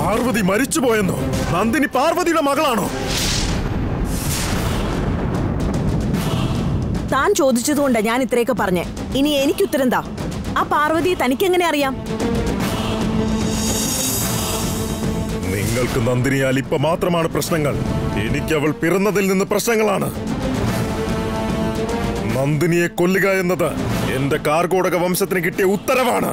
പാർവതി മരിച്ചുപോയെന്നോ നന്ദിനി പാർവതിയുടെ മകളാണോ താൻ ചോദിച്ചതുകൊണ്ടാ ഞാൻ ഇത്രയൊക്കെ പറഞ്ഞേ ഇനി എനിക്ക് ഉത്തരം താ ആ പാർവതിയെ തനിക്കെങ്ങനെ അറിയാം നിങ്ങൾക്ക് നന്ദിനിയാൽ ഇപ്പൊ മാത്രമാണ് പ്രശ്നങ്ങൾ എനിക്ക് അവൾ പിറന്നതിൽ നിന്ന് പ്രശ്നങ്ങളാണ് നന്ദിനിയെ കൊല്ലുക എന്നത് എന്റെ കാർഗോടക വംശത്തിന് കിട്ടിയ ഉത്തരവാണ്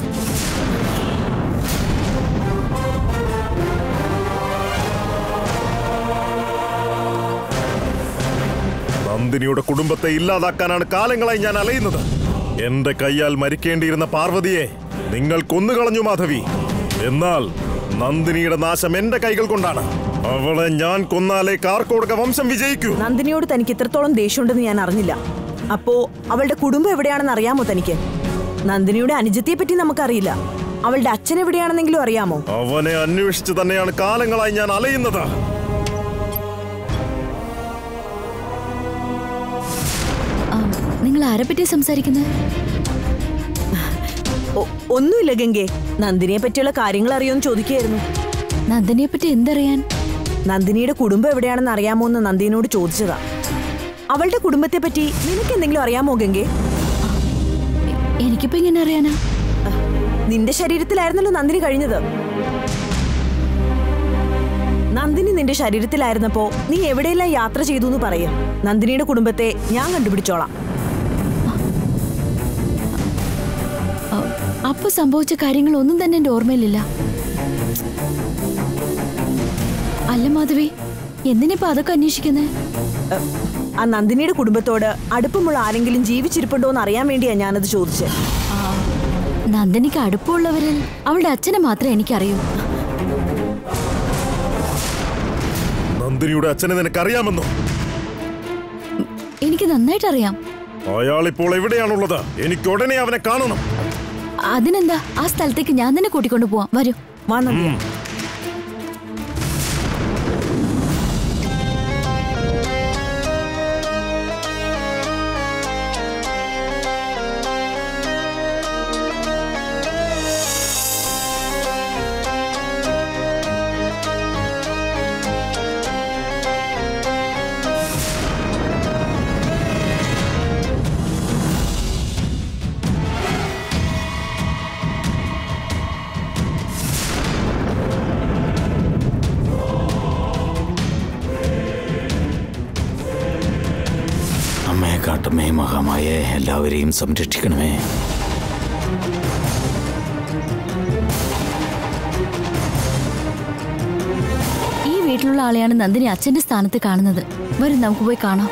നന്ദിനിയുടെ കുടുംബത്തെ ഇല്ലാതാക്കാനാണ് കാലങ്ങളായി ഞാൻ അലയുന്നത് എന്റെ കൈയാൽ മരിക്കേണ്ടിയിരുന്ന പാർവതിയെ നിങ്ങൾ കൊന്നുകളഞ്ഞു മാധവി എന്നാൽ നന്ദിനിയുടെ നാശം എന്റെ കൈകൾ കൊണ്ടാണ് അവളെ ഞാൻ കൊന്നാലേ കാർക്കോടക വംശം വിജയിക്കൂ നന്ദിനിയോട് തനിക്ക് ഇത്രത്തോളം ദേഷ്യമുണ്ടെന്ന് ഞാൻ അറിഞ്ഞില്ല അപ്പോ അവളുടെ കുടുംബം എവിടെയാണെന്ന് അറിയാമോ തനിക്ക് നന്ദിനിയുടെ അനുജത്തിയെ പറ്റി നമുക്കറിയില്ല അവളുടെ അച്ഛൻ എവിടെയാണെന്നെങ്കിലും അറിയാമോ അവനെ അന്വേഷിച്ച് തന്നെയാണ് കാലങ്ങളായി ഞാൻ അലയുന്നത് ആ, നിങ്ങൾ ആരെ പറ്റി സംസാരിക്കുന്നത് ഒ- ഒന്നുമില്ല ഗംഗെ നന്ദിനിയെ പറ്റിയുള്ള കാര്യങ്ങൾ അറിയോന്ന് ചോദിക്കുകയായിരുന്നു നന്ദനെ പറ്റി എന്തറിയാൻ നന്ദിനിയുടെ കുടുംബം എവിടെയാണെന്ന് അറിയാമോ എന്ന് നന്ദിനിയോട് ചോദിച്ചതാ അവളുടെ കുടുംബത്തെ പറ്റി നിനക്ക് എന്തെങ്കിലും അറിയാമോ ഗംഗെ എ- എനിക്കിപ്പോ എങ്ങനെ അറിയാനാ നിന്റെ ശരീരത്തിലായിരുന്നല്ലോ നന്ദിനി കഴിഞ്ഞത് നന്ദിനി നിന്റെ ശരീരത്തിലായിരുന്നപ്പോ നീ എവിടെയെല്ലാം യാത്ര ചെയ്തു എന്ന് പറയും നന്ദിനിയുടെ കുടുംബത്തെ ഞാൻ കണ്ടുപിടിച്ചോളാം ആ, അപ്പൊ സംഭവിച്ച കാര്യങ്ങൾ ഒന്നും തന്നെ എന്റെ ഓർമ്മയിലില്ല അല്ല മാധവി എന്തിനിപ്പോ അതൊക്കെ അന്വേഷിക്കുന്നേ ഏ, ആ നന്ദിനിയുടെ കുടുംബത്തോട് അടുപ്പമുള്ള ആരെങ്കിലും ജീവിച്ചിരിപ്പുണ്ടോ എന്ന് അറിയാൻ വേണ്ടിയാ ഞാനത് ചോദിച്ചത് നന്ദനിക്ക് അടുപ്പമുള്ളവരിൽ അവളുടെ അച്ഛനെ മാത്രമേ എനിക്കറിയൂ നന്ദിനിയുടെ അച്ഛനെ നിനക്കറിയാമെന്നോ എനിക്ക് നന്നായിട്ട് അറിയാം അയാൾ ഇപ്പോൾ എവിടെയാണുള്ളത് എനിക്ക് ഉടനെ അവനെ കാണണം അതിനെന്താ ആ സ്ഥലത്തേക്ക് ഞാൻ തന്നെ കൂട്ടിക്കൊണ്ടു പോവാം വരൂ വാ നന്ദിയ അമ്മേ കാട്ടമ്മേ മഹാമായെ എല്ലാവരെയും സംരക്ഷിക്കണമേ ഈ വീട്ടിലുള്ള ആളെയാണ് നന്ദിനി അച്ഛന്റെ സ്ഥാനത്ത് കാണുന്നത് വരും നമുക്ക് പോയി കാണാം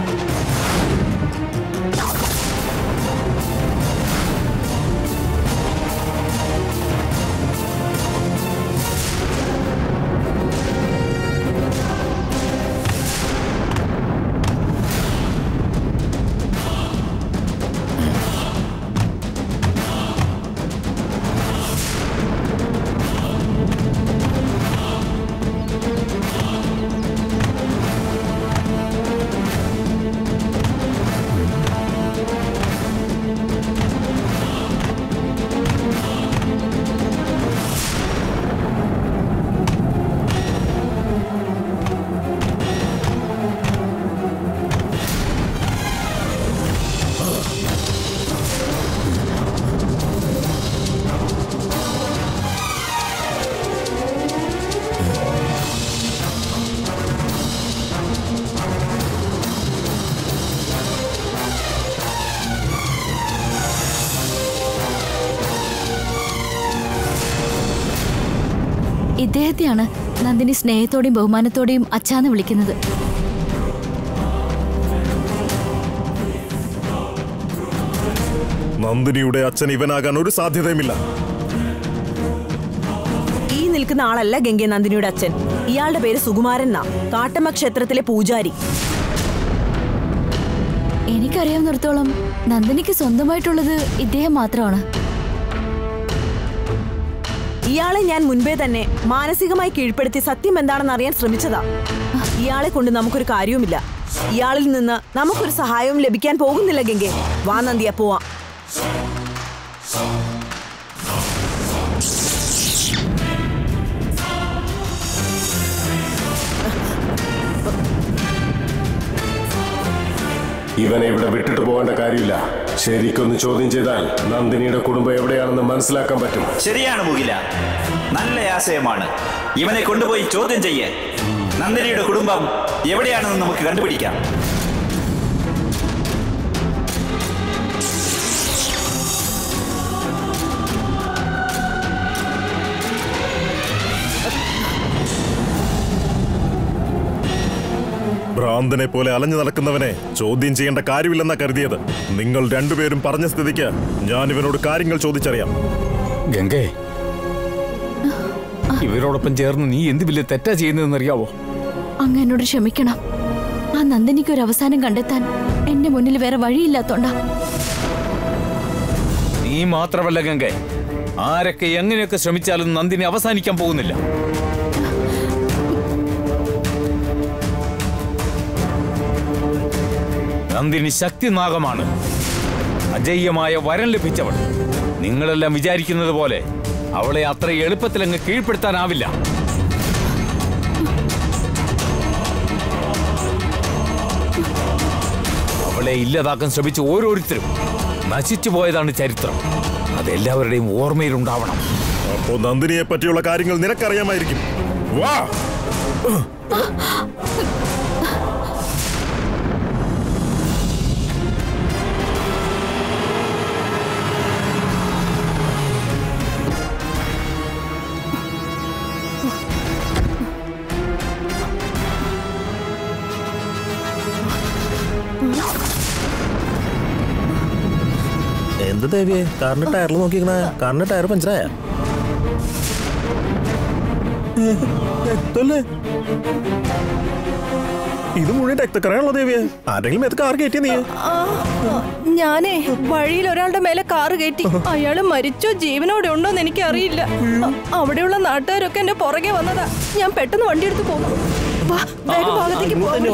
ഇദ്ദേഹത്തെയാണ് നന്ദിനി സ്നേഹത്തോടെയും ബഹുമാനത്തോടെയും അച്ഛാന്ന് വിളിക്കുന്നത് നന്ദിനിയുടെ അച്ഛൻ ഇവനാകാൻ ഒരു സാധ്യതയുമില്ല ഈ നിൽക്കുന്ന ആളല്ല ഗംഗെ നന്ദിനിയുടെ അച്ഛൻ ഇയാളുടെ പേര് സുകുമാരൻ എന്നാ കാട്ടമ്മ ക്ഷേത്രത്തിലെ പൂജാരി എനിക്കറിയാവുന്നിടത്തോളം നന്ദിനിക്ക് സ്വന്തമായിട്ടുള്ളത് ഇദ്ദേഹം മാത്രമാണ് ഇയാളെ ഞാൻ മുൻപേ തന്നെ മാനസികമായി കീഴ്പ്പെടുത്തി സത്യം എന്താണെന്ന് അറിയാൻ ശ്രമിച്ചതാ ഇയാളെ കൊണ്ട് നമുക്കൊരു കാര്യവുമില്ല ഇയാളിൽ നിന്ന് നമുക്കൊരു സഹായവും ലഭിക്കാൻ പോകുന്നില്ല ഗംഗെ വാ നന്ദിയ പോവാം ഇവനെ ഇവിടെ വിട്ടിട്ട് പോകേണ്ട കാര്യമില്ല ശരിക്കൊന്ന് ചോദ്യം ചെയ്താൽ നന്ദിനിയുടെ കുടുംബം എവിടെയാണെന്ന് മനസ്സിലാക്കാൻ പറ്റും ശരിയാണ് മുകില നല്ല ആശയമാണ് ഇവനെ കൊണ്ടുപോയി ചോദ്യം ചെയ്യേ നന്ദിനിയുടെ കുടുംബം എവിടെയാണെന്ന് നമുക്ക് കണ്ടുപിടിക്കാം ഭ്രാന്തനെ പോലെ അലഞ്ഞു നടക്കുന്നവനെ ചോദ്യം ചെയ്യേണ്ട കാര്യമില്ലെന്നാ കരുതിയത് നിങ്ങൾ രണ്ടുപേരും പറഞ്ഞ സ്ഥിതിക്ക് ഞാൻ ഇവനോട് കാര്യങ്ങൾ ചോദിച്ചറിയാം ഗംഗേ ഇവരോടൊപ്പം ചേർന്ന് നീ എന്ത് വലിയ തെറ്റാ ചെയ്യുന്നതെന്നറിയാവോ അങ്ങ് എന്നോട് ക്ഷമിക്കണം ആ നന്ദിനിക്ക് ഒരു അവസാനം കണ്ടെത്താൻ എന്റെ മുന്നിൽ വേറെ വഴിയില്ലാത്തോണ്ടാ നീ മാത്രമല്ല ഗംഗെ ആരൊക്കെ എങ്ങനെയൊക്കെ ശ്രമിച്ചാലും നന്ദിനി അവസാനിക്കാൻ പോകുന്നില്ല നന്ദിനി ശക്തിനാഗമാണ് അജയ്യമായ വരം ലഭിച്ചവൾ നിങ്ങളെല്ലാം വിചാരിക്കുന്നത് പോലെ അവളെ അത്ര എളുപ്പത്തിൽ അങ്ങ് കീഴ്പ്പെടുത്താനാവില്ല അവളെ ഇല്ലാതാക്കാൻ ശ്രമിച്ച ഓരോരുത്തരും നശിച്ചു പോയതാണ് ചരിത്രം അതെല്ലാവരുടെയും ഓർമ്മയിൽ ഉണ്ടാവണം അപ്പോ നന്ദിനിയെ പറ്റിയുള്ള കാര്യങ്ങൾ നിനക്കറിയാമായിരിക്കും വാ എന്ത് ദേവിയെ കാറിന്റെ ടയറിൽ നോക്കിക്കണ കാറിന്റെ ടയർ പഞ്ചറായ എത്തല്ലേ ഇത് മുഴുവൻ രക്തക്കറയാണല്ലോ ദേവിയെ ആരെങ്കിലും ഇത് കാർ കയറ്റിയ നീ ഞാനേ വഴിയിൽ ഒരാളുടെ മേലെ കാറ് കയറ്റി അയാള് മരിച്ചോ ജീവനോടെ ഉണ്ടോന്ന് എനിക്ക് അറിയില്ല അവിടെയുള്ള നാട്ടുകാരൊക്കെ എന്റെ പുറകെ വന്നതാ ഞാൻ പെട്ടെന്ന് വണ്ടി എടുത്ത് പോകും വാ, വേഗം ഭാഗത്തേക്ക് പോവാം.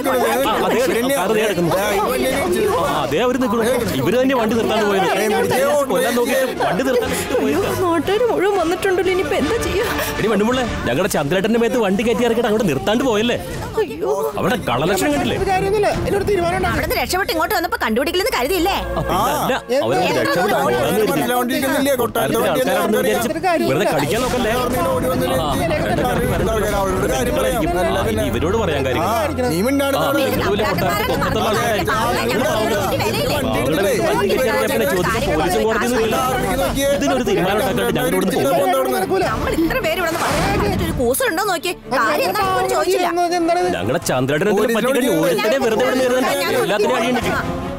അതെ അവര് നിൽക്കണു ഇവര് തന്നെ വണ്ടി നിർത്താണ്ട് പോയത് കൊല്ലാൻ നോക്കിയിട്ട് വണ്ടി നിർത്താൻ അയ്യോ നാട്ടുകാർ മുഴുവൻ വന്നിട്ടുണ്ടല്ലോ ഇനിയിപ്പോ എന്താ ചെയ്യാ എടി വണ്ടുമുള്ളേ ഞങ്ങളുടെ ചന്ദ്രേട്ടന്റെ മേത്ത് വണ്ടി കയറ്റി ഇറക്കിയിട്ട് അങ്ങോട്ട് നിർത്താണ്ട് പോയല്ലേ അയ്യോ അവിടെ കളലക്ഷണം കണ്ടില്ലേ അവിടുന്ന് രക്ഷപ്പെട്ട് ഇങ്ങോട്ട് വന്നപ്പോ കണ്ടുപിടിക്കില്ലെന്ന് കരുതിയില്ലേ അല്ല അവര് രക്ഷപ്പെട്ട് പോകാന്ന് കരുതി. കൊട്ടാരത്തിലെ ആൾക്കാരാണെന്ന് വിചാരിച്ച് വെറുതെ കടിക്കാൻ നോക്കല്ലേ ആ, രണ്ടൊക്കെ ഇറങ്ങി വരണ്ട കാര്യങ്ങളായിരിക്കും. ആ, ഇനി ഇവരോട് പറയാൻ കാര്യം ആ, ഇതുപോലെ കൊട്ടാരത്തിൽ പുറത്തുള്ള ആൾക്കാരായിരിക്കും. അവരുടെ മേത്ത് വണ്ടി കയറ്റി ഇറക്കിയാൽ പിന്നെ ചോദിച്ച പോലീസും കോടതിയൊന്നും ഇല്ല ഇതിനൊരു തീരുമാനം ഉണ്ടാക്കിയിട്ട് ഞങ്ങൾ ഇവിടുന്ന് പോകും നമ്മൾ ഇത്ര പേര് ഇവിടെ പറഞ്ഞിട്ട് ഒരു കൂസലുണ്ടോ നോക്കി കാര്യം എന്താണെന്ന് പോലും ചോദിച്ചില്ല ഞങ്ങളെ ചന്ദ്രേട്ടനെ പറ്റിക്കഴിഞ്ഞ് ഒരുത്തരെ വെറുതെ ഇവിടെ നേരിടുന്നുണ്ട് എല്ലാത്തിനും അഴിയുണ്ട്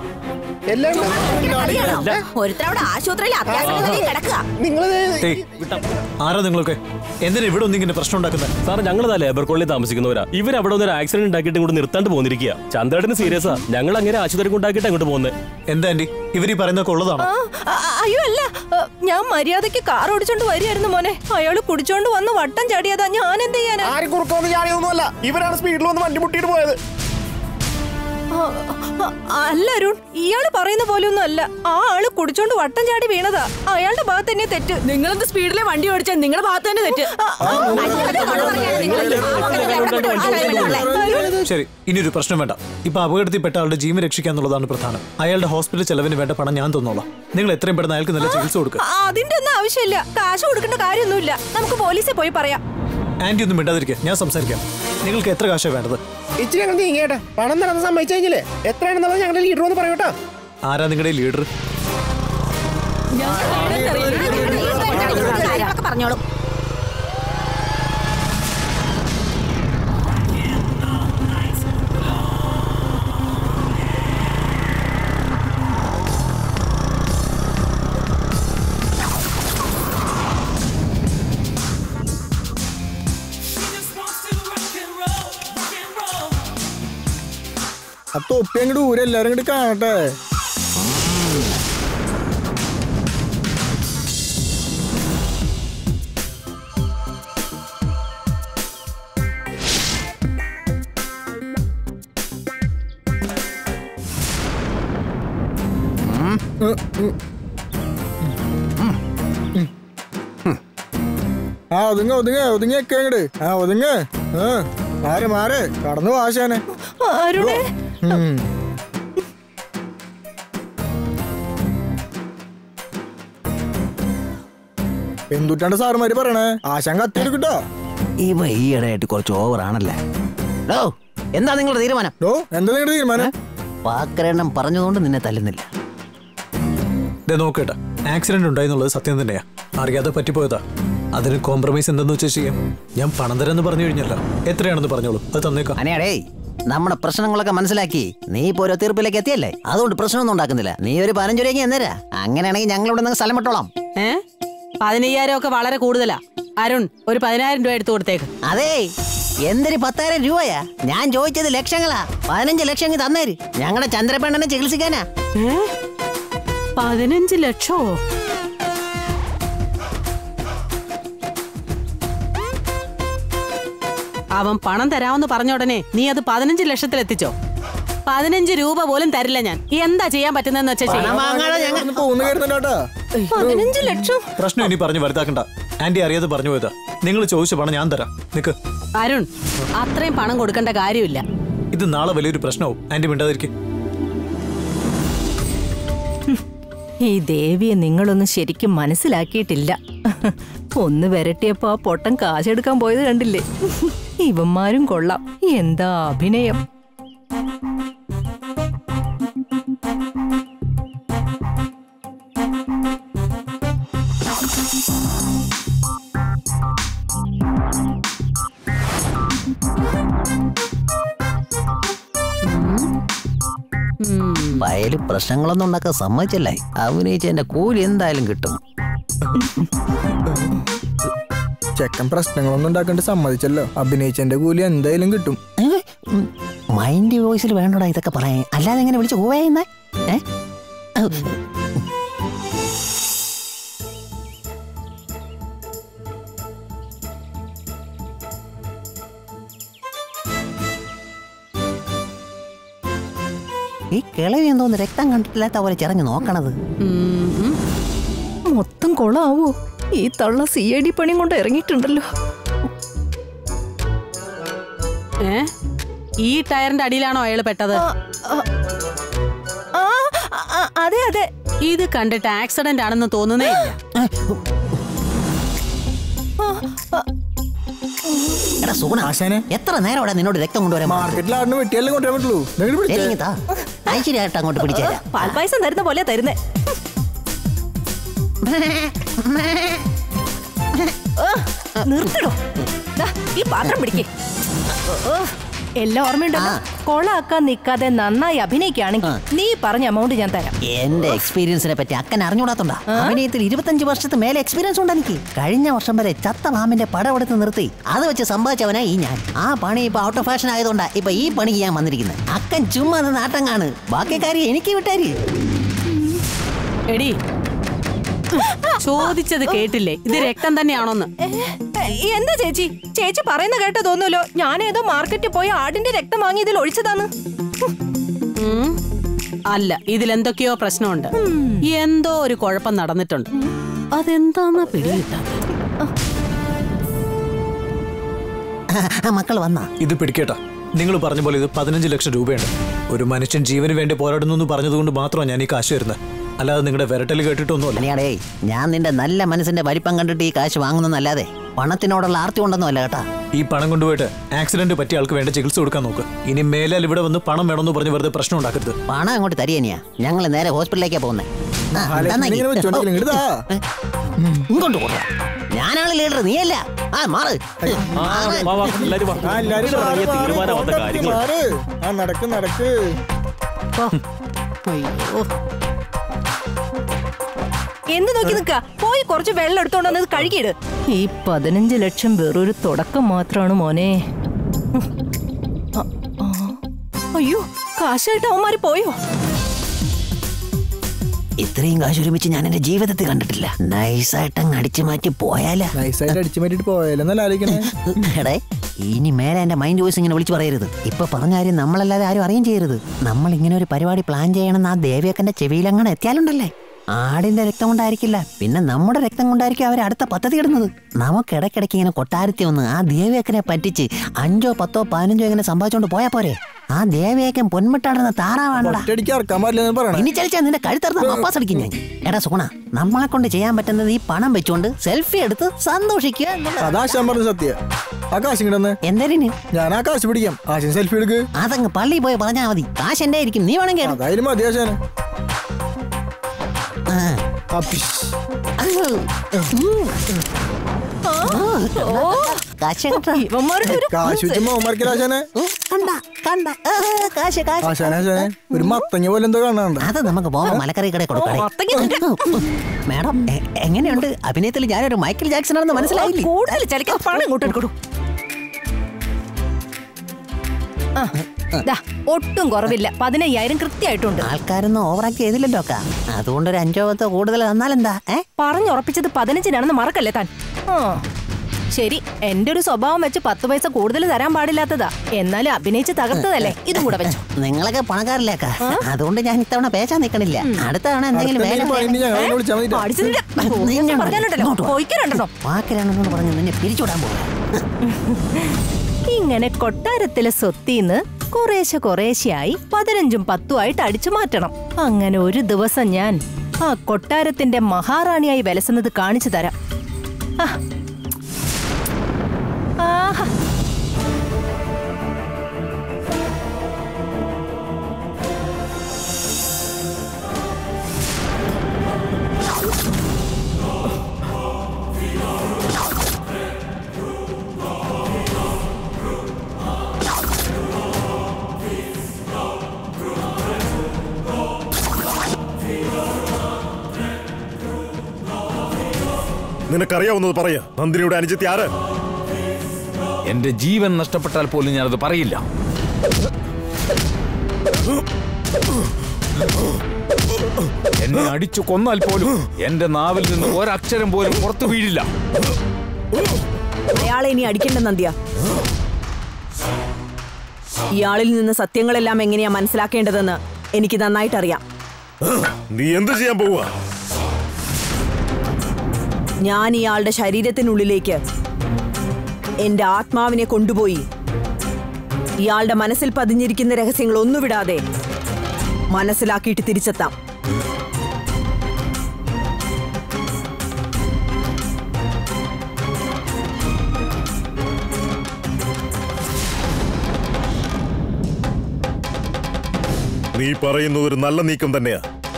അറിയാലോ ഒരുത്തരവിടെ ആശുപത്രിയിൽ അത്യാവശ്യം കിടക്കുക ആരാ നിങ്ങളൊക്കെ എന്തിനാ ഇവിടെ ഒന്നും ഇങ്ങനെ പ്രശ്നം ഉണ്ടാക്കുന്നത് സാർ ഞങ്ങളിതാ ലേബർ കോളനി താമസിക്കുന്നവരാ ഇവർ അവിടെ ഒന്ന് ഒരു ആക്സിഡന്റ് ഉണ്ടാക്കിയിട്ട് ഇങ്ങോട്ട് നിർത്താണ്ട് പോന്നിരിക്കുക ചന്ദ്രേട്ടന് സീരിയസാ ഞങ്ങൾ അങ്ങനെ ആശുപത്രി കൊണ്ടാക്കിയിട്ട് അങ്ങോട്ട് പോകുന്നത് എന്താ ആന്റി ഇവർ ഈ പറയുന്നൊക്കെ ഉള്ളതാണോ ആ, അ- അയ്യോ അല്ല അ, ഞാൻ മര്യാദയ്ക്ക് കാർ ഓടിച്ചോണ്ട് വരികയായിരുന്നു മോനെ അയാള് കുടിച്ചോണ്ട് വന്ന് വട്ടം ചാടിയതാ ഞാൻ എന്ത് ചെയ്യാനാ ആരും കുറുക്കൊന്നും ചാടിയൊന്നുമല്ല ഇവരാണ് സ്പീഡിൽ വന്ന് വണ്ടി മുട്ടിയിട്ട് പോയത് ആ, ആ, അല്ല അരുൺ ഇയാള് പറയുന്ന പോലെയൊന്നും അല്ല ആ ആള് കുടിച്ചോണ്ട് വട്ടം ചാടി വീണതാ അയാളുടെ ഭാഗത്ത് തന്നെ തെറ്റ് നിങ്ങളെന്ത് സ്പീഡിലെ വണ്ടി ഓടിച്ചാൽ നിങ്ങളുടെ ഭാഗത്ത് തന്നെ തെറ്റ് ശരി ഇനി ഒരു പ്രശ്നം വേണ്ട ഇപ്പൊ അപകടത്തിൽപ്പെട്ട ആളുടെ ജീവൻ രക്ഷിക്കാന്നുള്ളതാണ് പ്രധാനം അയാളുടെ ഹോസ്പിറ്റൽ ചെലവിന് വേണ്ട പണം ഞാൻ തന്നോളാം നിങ്ങൾ എത്രയും പെട്ടെന്ന് അയാൾക്ക് നല്ല ചികിത്സ കൊടുക്കുക ആ, അതിന്റെ ഒന്നും ആവശ്യമില്ല കാശ് കൊടുക്കേണ്ട കാര്യമൊന്നുമില്ല നമുക്ക് പോലീസിൽ പോയി പറയാം ആന്റി ഒന്നും മിണ്ടാതിരിക്കുക ഞാൻ സംസാരിക്കാം നിങ്ങൾക്ക് എത്ര കാശാണ് വേണ്ടത് ഇച്ചിരി ഞങ്ങൾ നീങ്ങേട്ടെ പണം തരാൻ സമ്മതിച്ചു കഴിഞ്ഞില്ലേ എത്രയാണെന്നുള്ളത് ഞങ്ങളുടെ ലീഡർ ഒന്ന് പറയൂട്ടോ ആരാ നിങ്ങളുടെ ലീഡർ കാര്യങ്ങളൊക്കെ പറഞ്ഞോളൂ ആ തൊപ്പി അങ്ങോട്ട് ഊരെ എല്ലാരും കൂടി കാണട്ടെ ആ ഒതുങ്ങ ഒതുങ്ങ ഒതുങ്ങിയൊക്കെ അങ്ങട് ആ ഒതുങ്ങ മാറ് മാറ് കടന്നു വാശാനെ അരുണേ എന്തുട്ടാണ്ട് സാറുമാര് പറയണേ ആശാൻ കത്തിയെടുക്കട്ടോ ഇവ ഈയിടെയായിട്ട് കുറച്ച് ഓവർ ആണല്ലേ ഡോ എന്താ നിങ്ങളുടെ തീരുമാനം ഡോ എന്താ നിങ്ങളുടെ തീരുമാനം വാക്കരെണ്ണം പറഞ്ഞതുകൊണ്ട് നിന്നെ തല്ലുന്നില്ല ദേ നോക്കേട്ടാ ആക്സിഡന്റ് ഉണ്ടായെന്നുള്ളത് സത്യം തന്നെയാ അറിയാതെ പറ്റിപ്പോയതാ അതിന് കോംപ്രമൈസ് എന്തെന്ന് വെച്ചാൽ ചെയ്യാം ഞാൻ പണം തരാന്ന് പറഞ്ഞു കഴിഞ്ഞല്ലോ എത്രയാണെന്ന് പറഞ്ഞോളൂ അത് തന്നേക്കാം അനേടേ നമ്മുടെ പ്രശ്നങ്ങളൊക്കെ മനസ്സിലാക്കി നീ ഇപ്പൊ ഒരു തീർപ്പിലേക്ക് എത്തിയല്ലേ അതുകൊണ്ട് പ്രശ്നമൊന്നും ഉണ്ടാക്കുന്നില്ല നീ ഒരു പതിനഞ്ച് രൂപയ്ക്ക് എന്നേരാ അങ്ങനെയാണെങ്കിൽ ഞങ്ങൾ ഇവിടെ നിന്ന് സ്ഥലം വിട്ടോളാം ഏ പതിനയ്യായിരം ഒക്കെ വളരെ കൂടുതലാ അരുൺ ഒരു പതിനായിരം രൂപ എടുത്തു കൊടുത്തേക്ക് അതേ എന്തിന് പത്തായിരം രൂപയാ ഞാൻ ചോദിച്ചത് ലക്ഷങ്ങളാ പതിനഞ്ച് ലക്ഷം ഇങ്ങ് തന്നേര് ഞങ്ങളുടെ ചന്ദ്രപെണ്ണനെ ചികിത്സിക്കാനാ പതിനഞ്ച് ലക്ഷോ അവൻ പണം തരാമെന്ന് പറഞ്ഞ ഉടനെ നീ അത് പതിനഞ്ച് ലക്ഷത്തിൽ എത്തിച്ചോ പതിനഞ്ച് രൂപ പോലും തരില്ല ഞാൻ എന്താ ചെയ്യാൻ പറ്റുന്നതെന്ന് വെച്ചാൽ ചെയ്യ്. പോകുന്ന കയറുന്നുണ്ടോട്ടാ പതിനഞ്ച് ലക്ഷം പ്രശ്നം ഇനി പറഞ്ഞു വലുതാക്കണ്ട ആന്റി അറിയാതെ പറഞ്ഞു പോയതാ നിങ്ങൾ ചോദിച്ച പണം ഞാൻ തരാം നിക്ക് അരുൺ അത്രയും പണം കൊടുക്കേണ്ട കാര്യമില്ല ഇത് നാളെ വലിയൊരു പ്രശ്നവും ആന്റി മിണ്ടാതിരിക്കും ഈ ദേവിയെ നിങ്ങളൊന്നും ശരിക്കും മനസ്സിലാക്കിയിട്ടില്ല ഒന്ന് വരട്ടിയപ്പോ ആ പൊട്ടൻ കാശെടുക്കാൻ പോയത് കണ്ടില്ലേ ഇവന്മാരും കൊള്ളാം എന്താ അഭിനയം വയല് പ്രശ്നങ്ങളൊന്നും ഉണ്ടാക്കാൻ സമ്മതിച്ചല്ലേ അഭിനയിച്ചതിന്റെ കൂലി എന്തായാലും കിട്ടും ചെക്കൻ പ്രശ്നങ്ങളൊന്നും ഉണ്ടാക്കണ്ട് സമ്മതിച്ചല്ലോ അഭിനയിച്ചെന്റെ കൂലി എന്തായാലും കിട്ടും മൈൻഡ് വോയിസിൽ വേണ്ടടാ ഇതൊക്കെ പറയാൻ അല്ലാതെ എങ്ങനെ വിളിച്ച് പോവേന്നേ ഏ ഈ കിളവി എന്തോന്ന് രക്തം കണ്ടിട്ടില്ലാത്ത പോലെ ചിറഞ്ഞു നോക്കണത് മൊത്തം കൊളാവോ ഈ തള്ള സി ഐ ഡി പണിയും കൊണ്ട് ഇറങ്ങിയിട്ടുണ്ടല്ലോ ഏ ഈ ടയറിന്റെ അടിയിലാണോ അയാൾ പെട്ടത് അതെ അതെ ഇത് കണ്ടിട്ട് ആക്സിഡന്റ് ആണെന്ന് തോന്നുന്നേ ഇല്ല എടാ സുഗുണ എത്ര നേരം അവിടെ നിന്നോട് രക്തം കൊണ്ടുവരാൻ മാർക്കറ്റിൽ ആടിന് വെട്ടിയല്ലേ കൊണ്ടുവരാൻ പറ്റുള്ളൂ നിങ്ങൾ പിടിച്ചേ. ഐശ്വര്യമായിട്ട് അങ്ങോട്ട് പിടിച്ചേരാ പാൽപ്പായസം തരുന്ന പോലെ തരുന്നേ ഓ, നിർത്തിടോ ദാ, ഈ പാത്രം പിടിക്കേ എല്ലാം ഓർമ്മയുണ്ടല്ലോ കൊളാക്കാൻ നിൽക്കാതെ നന്നായി അഭിനയിക്കുകയാണെങ്കിൽ നീ പറഞ്ഞ എമൗണ്ട് ഞാൻ തരാം എന്റെ എക്സ്പീരിയൻസിനെ പറ്റി അക്കൻ അറിഞ്ഞൂടാത്തോണ്ടാ അഭിനയത്തിൽ ഇരുപത്തഞ്ച് വർഷത്തെ മേലെ എക്സ്പീരിയൻസ് ഉണ്ട് എനിക്ക് കഴിഞ്ഞ വർഷം വരെ ചത്ത മാമിന്റെ പടം എടുത്ത് നിർത്തി അത് വെച്ച് സമ്പാദിച്ചവനാ ഈ ഞാൻ ആ പണി ഇപ്പൊ ഔട്ട് ഓഫ് ഫാഷൻ ആയതുകൊണ്ടാ ഇപ്പൊ ഈ പണിക്ക് ഞാൻ വന്നിരിക്കുന്നത് അക്കൻ ചുമ്മാ നിന്ന് നാട്ടം കാണ് ബാക്കി കാര്യം എനിക്ക് വിട്ടാരി എടി ചോദിച്ചത് കേട്ടില്ലേ ഇത് രക്തം തന്നെയാണോന്ന് എന്താ ചേച്ചി ചേച്ചി പറയുന്ന കേട്ടോ തോന്നുമല്ലോ ഞാൻ ഏതോ മാർക്കറ്റിൽ പോയി ആടിന്റെ രക്തം വാങ്ങി ഇതിൽ ഒഴിച്ചതാണ് ഉം. അല്ല ഇതിലെന്തൊക്കെയോ പ്രശ്നമുണ്ട് എന്തോ ഒരു കുഴപ്പം നടന്നിട്ടുണ്ട് അതെന്താന്നാ പിടികിട്ടാ മക്കൾ വന്നാ ഇത് പിടിക്കേട്ടാ നിങ്ങൾ പറഞ്ഞ പോലെ ഇത് പതിനഞ്ച് ലക്ഷം രൂപയുണ്ട് ഒരു മനുഷ്യൻ ജീവന് വേണ്ടി പോരാടുന്നു എന്ന് പറഞ്ഞതുകൊണ്ട് മാത്രമാണ് ഞാൻ ഈ കാശ് വരുന്നത് അല്ലാതെ നിങ്ങളുടെ വിരട്ടൽ കേട്ടിട്ടൊന്നുമല്ല അനിയാടേ ഞാൻ നിന്റെ നല്ല മനസ്സിന്റെ വലിപ്പം കണ്ടിട്ട് ഈ കാശ് വാങ്ങുന്നല്ലാതെ പണത്തിനോടുള്ള ആർത്തി ഉണ്ടെന്നും അല്ല കേട്ടാ ഈ പണം കൊണ്ടുപോയിട്ട് ആക്സിഡന്റ് പറ്റിയ ആൾക്ക് വേണ്ട ചികിത്സ കൊടുക്കാൻ നോക്ക് ഇനി മേലാൽ ഇവിടെ വന്ന് പണം വേണമെന്ന് പറഞ്ഞ് വെറുതെ പ്രശ്നം ഉണ്ടാക്കരുത് പണം അങ്ങോട്ട് തരികനിയാ ഞങ്ങൾ നേരെ ഹോസ്പിറ്റലിലേക്കാ പോകുന്നത് ഇങ്ങനെ വെച്ചോണ്ടിരിക്കണം. ഇങ്ങട് താ. ഇങ്ങോട്ട് പോടാ ഞാനാണ് ലീഡർ നീയല്ല ആ മാറ് ആ, എല്ലാരും മാറ്, മാറ്, മാറ്, മാറ്. ആ നടക്ക് നടക്ക് എന്ത് നോക്കി നിക്ക പോയി കുറച്ച് വെള്ളം എടുത്തോണ്ട് വന്നത് കഴുകിയിട് ഈ പതിനഞ്ച് ലക്ഷം വെറൊരു തുടക്കം മാത്രമാണ് മോനെ അ- ആ. അയ്യോ കാശായിട്ട് അവന്മാര് പോയോ ഇത്രയും കാശ് ഒരുമിച്ച് ഞാൻ എന്റെ ജീവിതത്തിൽ കണ്ടിട്ടില്ല നൈസായിട്ട് അങ്ങ് അടിച്ചു മാറ്റി പോയാലാ നൈസായിട്ട് അടിച്ചു മാറ്റിട്ട് പോയാലെന്നല്ല ആലോചിക്കണേ എടേ ഇനി മേലെ എന്റെ മൈൻഡ് വോയിസ് ഇങ്ങനെ വിളിച്ചു പറയരുത് ഇപ്പൊ പറഞ്ഞ കാര്യം നമ്മളല്ലാതെ ആരും അറിയും ചെയ്യരുത് നമ്മൾ ഇങ്ങനെ ഒരു പരിപാടി പ്ലാൻ ചെയ്യണമെന്ന് ആ ദേവിയക്കന്റെ ചെവിയിലങ്ങനെ എത്തിയാലുണ്ടല്ലേ ആടിന്റെ രക്തം കൊണ്ടായിരിക്കില്ല പിന്നെ നമ്മുടെ രക്തം കൊണ്ടായിരിക്കും അവർ അടുത്ത പദ്ധതി ഇടുന്നത് നമുക്ക് ഇടയ്ക്കിടയ്ക്ക് ഇങ്ങനെ കൊട്ടാരത്തി വന്ന് ആ ദേവിയക്കനെ പറ്റിച്ച് അഞ്ചോ പത്തോ പതിനഞ്ചോ ഇങ്ങനെ സമ്പാദിച്ചോണ്ട് പോയാ പോരെ ആ ദേവിയേക്കൻ പൊന്മിട്ടാടുന്ന താറാവാണോടാ ഒറ്റയടിക്ക് ഇറക്കാൻ പാടില്ലെന്ന് പറയണേ ഇനി ചലിച്ചാ നിന്റെ കഴുത്തറുത്ത പപ്പാസ് അടിക്കും ഞാൻ എടാ സുഗുണ നമ്മളെ കൊണ്ട് ചെയ്യാൻ പറ്റുന്നത് ഈ പണം വെച്ചുകൊണ്ട് സെൽഫി എടുത്ത് സന്തോഷിക്കുക എന്നുള്ളതാ. അതാശാൻ പറഞ്ഞ സത്യ ആ കാശ് ഇങ്ങടന്ന് എന്തേരിന് ഞാൻ ആ കാശ് പിടിക്കാം ആശൻ സെൽഫി എടുക്ക് അതങ്ങ് പള്ളി പോയി പറഞ്ഞാ മതി കാശ് എന്റെ ആയിരിക്കും നീ വേണമെങ്കിൽ എടു. അതായാലും മതി ആശാന് ആ. കാശ് കേട്ടോ? കാശ് വെച്ച് മോമറിക്കല ആശാനെ കണ്ട കണ്ട ആ, കാശ് കാശ് ആശാനെ ആശാനെ ഒരു മത്തങ്ങ പോലെ എന്തോ കാണാനുണ്ട് അത് നമുക്ക് പോകുമ്പോ മലക്കറി കടയിൽ കൊടുക്കണേ മാഡം എ- എങ്ങനെയുണ്ട് അഭിനയത്തിൽ ഞാനൊരു മൈക്കിൾ ജാക്സൺ ആണെന്ന് മനസ്സിലായില്ലേ കൂടുതൽ ചലിക്കാൻ പണം ഇങ്ങോട്ട് എടുക്കണു ദാ, ഒട്ടും കുറവില്ല പതിനയ്യായിരം കൃത്യമായിട്ടുണ്ട് ആൾക്കാരൊന്നും ഓവറാക്കി ചെയ്തില്ലല്ലോ അക്ക അതുകൊണ്ട് ഒരു അഞ്ചോ പത്തോ കൂടുതൽ തന്നാലെന്താ ഏ പറഞ്ഞുറപ്പിച്ചത് പതിനഞ്ചിനാണെന്ന് മറക്കല്ലേ താൻ ആ ശരി എന്റെ ഒരു സ്വഭാവം വെച്ച് പത്ത് പൈസ കൂടുതൽ തരാൻ പാടില്ലാത്തതാ എന്നാലും അഭിനയിച്ച് തകർത്തതല്ലേ ഇതും കൂടെ വെച്ചു നിങ്ങളൊക്കെ പണക്കാരില്ലേക്ക അതുകൊണ്ട് ഞാൻ ഇത്തവണ പേശാൻ നിൽക്കണില്ല അടുത്ത തവണ എന്തെങ്കിലും വേല അടിച്ചതിന്റെ പോലീസ് പറഞ്ഞാലുണ്ടല്ലോ പോയിക്കലുണ്ടോ വാക്കിലാണെന്നോട് പറഞ്ഞു നിന്നെ പിരിച്ചുവിടാൻ പോകും ഇങ്ങനെ കൊട്ടാരത്തിലെ സ്വത്തിന്ന് കുറേശ്ശെ കുറേശ്ശെയായി പതിനഞ്ചും പത്തും ആയിട്ട് അടിച്ചു മാറ്റണം അങ്ങനെ ഒരു ദിവസം ഞാൻ ആ കൊട്ടാരത്തിന്റെ മഹാറാണിയായി വിലസുന്നത് കാണിച്ചു തരാം ആ. ആഹാ നിനക്കറിയാവുന്നത് പറയാ നന്ദിനിയുടെ അനുജത്തി ആര് എന്റെ ജീവൻ നഷ്ടപ്പെട്ടാൽ പോലും ഞാനത് പറയില്ല എന്നെ അടിച്ചു കൊന്നാൽ പോലും എന്റെ നാവിൽ നിന്ന് ഒരക്ഷരം പോലും പുറത്തു വീഴില്ല അയാളെ ഇനി അടിക്കേണ്ട നന്ദിയ ഇയാളിൽ നിന്ന് സത്യങ്ങളെല്ലാം എങ്ങനെയാ മനസ്സിലാക്കേണ്ടതെന്ന് എനിക്ക് നന്നായിട്ടറിയാം നീ എന്ത് ചെയ്യാൻ പോവുക ഞാൻ ഇയാളുടെ ശരീരത്തിനുള്ളിലേക്ക് എന്റെ ആത്മാവിനെ കൊണ്ടുപോയി ഇയാളുടെ മനസ്സിൽ പതിഞ്ഞിരിക്കുന്ന രഹസ്യങ്ങൾ ഒന്നുവിടാതെ മനസ്സിലാക്കിയിട്ട് തിരിച്ചെത്താം നീ പറയുന്നത് ഒരു നല്ല നീക്കം തന്നെയാ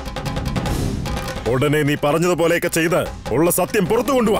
ഉടനെ നീ പറഞ്ഞതുപോലെയൊക്കെ ചെയ്ത് ഉള്ള സത്യം പുറത്തു കൊണ്ടുവാ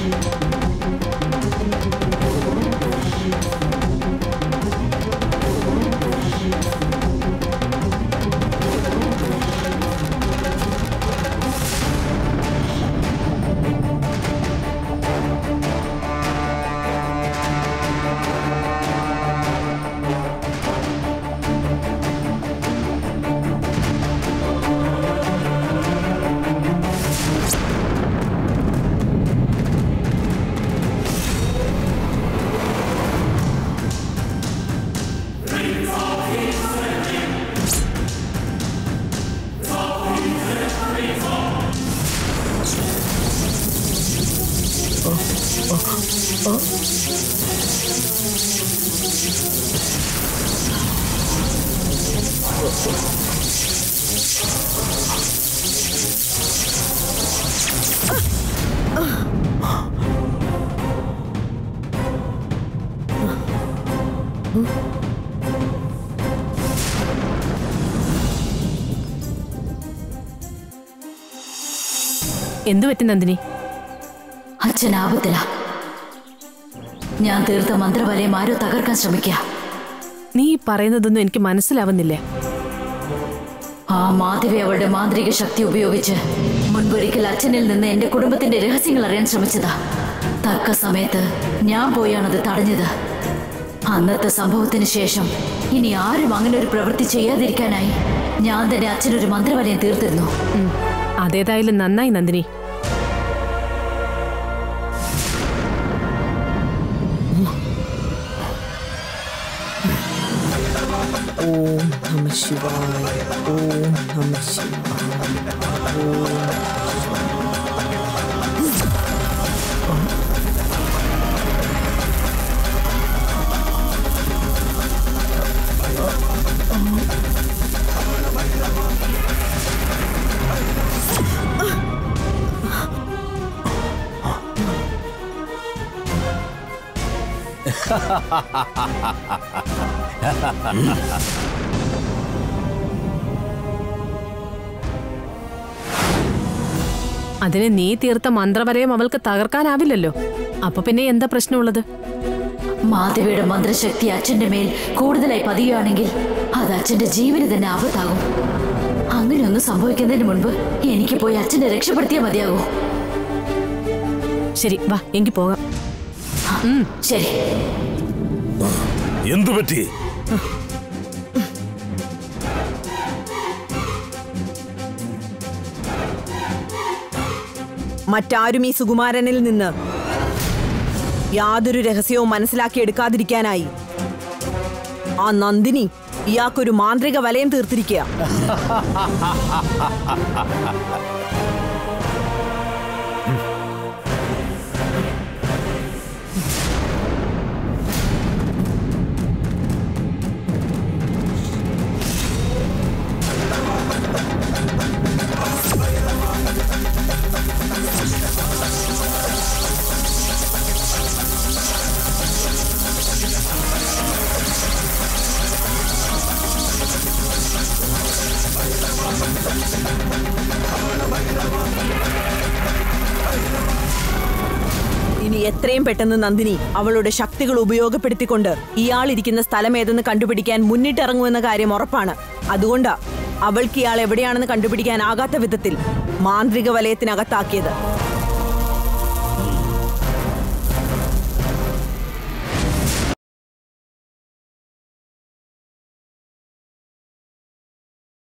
എന്തു പറ്റി നന്ദിനി അച്ഛൻ ആപത്തില ഞാൻ തീർത്ത മന്ത്രവലയം ആരോ തകർക്കാൻ ശ്രമിക്കുക നീ പറയുന്നതൊന്നും എനിക്ക് മനസ്സിലാവുന്നില്ല ആ മാധവി അവളുടെ മാന്ത്രിക ശക്തി ഉപയോഗിച്ച് മുൻപൊരിക്കൽ അച്ഛനിൽ നിന്ന് എന്റെ കുടുംബത്തിന്റെ രഹസ്യങ്ങൾ അറിയാൻ ശ്രമിച്ചതാ തക്ക സമയത്ത് ഞാൻ പോയാണത് തടഞ്ഞത് അന്നത്തെ സംഭവത്തിന് ശേഷം ഇനി ആരും അങ്ങനെ ഒരു പ്രവൃത്തി ചെയ്യാതിരിക്കാനായി ഞാൻ തന്നെ അച്ഛനൊരു മന്ത്രവലയം തീർത്തിരുന്നു അതേതായാലും നന്നായി നന്ദിനി ഓം നമ ശിവായ ഓം നമ ശിവായ ഓം അതിന് നീ തീർത്ത മന്ത്രവരയും അവൾക്ക് തകർക്കാനാവില്ലല്ലോ അപ്പൊ പിന്നെ എന്താ പ്രശ്നമുള്ളത് മാധവിയുടെ മന്ത്രശക്തി അച്ഛന്റെ മേൽ കൂടുതലായി പതിയുകയാണെങ്കിൽ അത് അച്ഛന്റെ ജീവന് തന്നെ ആപത്താകും അങ്ങനെയൊന്നും സംഭവിക്കുന്നതിന് മുൻപ് എനിക്ക് പോയി അച്ഛനെ രക്ഷപ്പെടുത്തിയാൽ മതിയാകൂ ശരി വാ എങ്കിൽ പോകാം ശരി എന്തു പറ്റി മറ്റാരും ഈ സുകുമാരനിൽ നിന്ന് യാതൊരു രഹസ്യവും മനസ്സിലാക്കിയെടുക്കാതിരിക്കാനായി ആ നന്ദിനി ഇയാൾക്കൊരു മാന്ത്രിക വലയം തീർത്തിരിക്കുക ഇനി എത്രയും പെട്ടെന്ന് നന്ദിനി അവളുടെ ശക്തികൾ ഉപയോഗപ്പെടുത്തിക്കൊണ്ട് ഇയാൾ ഇരിക്കുന്ന സ്ഥലം ഏതെന്ന് കണ്ടുപിടിക്കാൻ മുന്നിട്ടിറങ്ങുമെന്ന കാര്യം ഉറപ്പാണ് അതുകൊണ്ടാ അവൾക്ക് ഇയാൾ എവിടെയാണെന്ന് കണ്ടുപിടിക്കാനാകാത്ത വിധത്തിൽ മാന്ത്രിക വലയത്തിനകത്താക്കിയത്